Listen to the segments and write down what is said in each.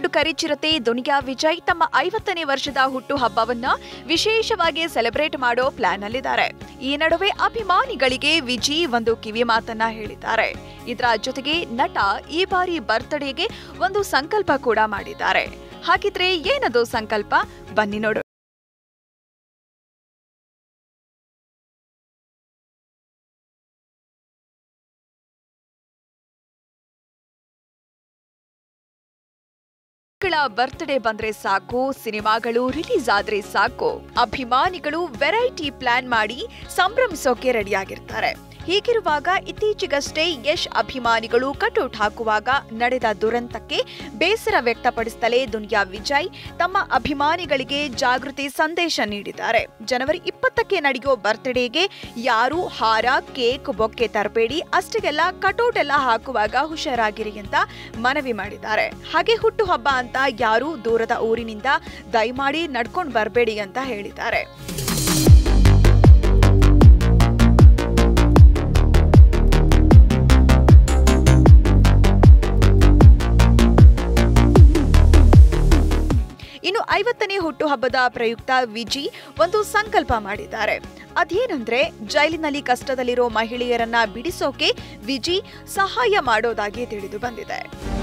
Bollywood ಕರಿಚಿರತೆ ದುನಿಯಾ ವಿಜಯ್ ತಮ್ಮ ಐವತ್ತನೇ ವರ್ಷದ ಹುಟ್ಟುಹಬ್ಬವನ್ನ ವಿಶೇಷವಾಗಿ ಸೆಲೆಬ್ರೇಟ್ ಮಾಡೋ ಪ್ಲಾನ್ ಅಲ್ಲಿದ್ದಾರೆ ಈ ನಡುವೆ ಅಭಿಮಾನಿಗಳಿಗೆ ವಿಜಿ ಒಂದು ಕಿವಿ ಮಾತನ್ನ ಹೇಳಿದ್ದಾರೆ ಇದರ ಜೊತೆಗೆ ನಟ ಈ ಬಾರಿ ಬರ್ತ್ಡೇಗೆ ಒಂದು ಸಂಕಲ್ಪ ಕೂಡ ಮಾಡಿದ್ದಾರೆ ಹಾಗಿದ್ರೆ ಏನದು ಸಂಕಲ್ಪ ಬನ್ನಿ ನೋಡು ಮಕ್ಕಳ ಬರ್ತ್ಡೇ ಬಂದ್ರೆ ಸಾಕು ಸಿನಿಮಾಗಳು ರಿಲೀಸ್ ಆದ್ರೆ ಸಾಕು ಅಭಿಮಾನಿಗಳು ವೆರೈಟಿ ಪ್ಲಾನ್ ಮಾಡಿ ಸಂಭ್ರಮಿಸೋಕೆ ರೆಡಿಯಾಗಿರ್ತಾರೆ ಹೀಗಿರುವಾಗ ಇತ್ತೀಚೆಗಷ್ಟೇ ಯಶ್ ಅಭಿಮಾನಿಗಳು ಕಟೌಟ್ ಹಾಕುವಾಗ ನಡೆದ ದುರಂತಕ್ಕೆ ಬೇಸರ ವ್ಯಕ್ತಪಡಿಸುತ್ತಲೇ ದುನಿಯಾ ವಿಜಯ್ ತಮ್ಮ ಅಭಿಮಾನಿಗಳಿಗೆ ಜಾಗೃತಿ ಸಂದೇಶ ನೀಡಿದ್ದಾರೆ ಜನವರಿ ಇಪ್ಪತ್ತಕ್ಕೆ ನಡೆಯೋ ಬರ್ತ್ಡೇಗೆ ಯಾರು ಹಾರ ಕೇಕ್ ಬೊಕ್ಕೆ ತರಬೇಡಿ ಅಷ್ಟಕ್ಕೆಲ್ಲ ಕಟೌಟ್ ಎಲ್ಲ ಹಾಕುವಾಗ ಹುಷಾರಾಗಿರಿ ಅಂತ ಮನವಿ ಮಾಡಿದ್ದಾರೆ ಹಾಗೆ ಹುಟ್ಟುಹಬ್ಬ ಅಂತ ಯಾರು ದೂರದ ಊರಿನಿಂದ ದಯಮಾಡಿ ನಡ್ಕೊಂಡು ಬರಬೇಡಿ ಅಂತ ಹೇಳಿದ್ದಾರೆ ಇನ್ನು ಐವತ್ತನೇ ಹುಟ್ಟುಹಬ್ಬದ ಪ್ರಯುಕ್ತ ವಿಜಿ ಒಂದು ಸಂಕಲ್ಪ ಮಾಡಿದ್ದಾರೆ ಅದೇನಂದ್ರೆ ಜೈಲಿನಲ್ಲಿ ಕಷ್ಟದಲ್ಲಿರೋ ಮಹಿಳೆಯರನ್ನ ಬಿಡಿಸೋಕೆ ವಿಜಿ ಸಹಾಯ ಮಾಡೋದಾಗಿ ತಿಳಿದು ಬಂದಿದೆ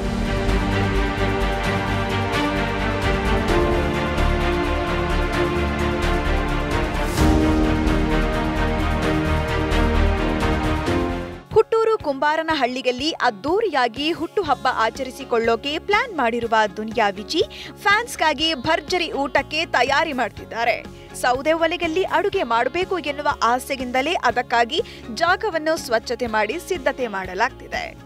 ಹುಟ್ಟೂರು ಕುಂಬಾರನಹಳ್ಳಿಯಲ್ಲಿ ಅದ್ದೂರಿಯಾಗಿ ಹುಟ್ಟುಹಬ್ಬ ಆಚರಿಸಿಕೊಳ್ಳೋಕೆ ಪ್ಲಾನ್ ಮಾಡಿರುವ ದುನಿಯಾ ವಿಜಿ ಫ್ಯಾನ್ಸ್ಗಾಗಿ ಭರ್ಜರಿ ಊಟಕ್ಕೆ ತಯಾರಿ ಮಾಡ್ತಿದ್ದಾರೆ ಸೌದೆ ಒಲೆಯಲ್ಲಿ ಅಡುಗೆ ಮಾಡಬೇಕು ಎನ್ನುವ ಆಸೆಯಿಂದಲೇ ಅದಕ್ಕಾಗಿ ಜಾಗವನ್ನು ಸ್ವಚ್ಛತೆ ಮಾಡಿ ಸಿದ್ಧತೆ ಮಾಡಲಾಗ್ತಿದೆ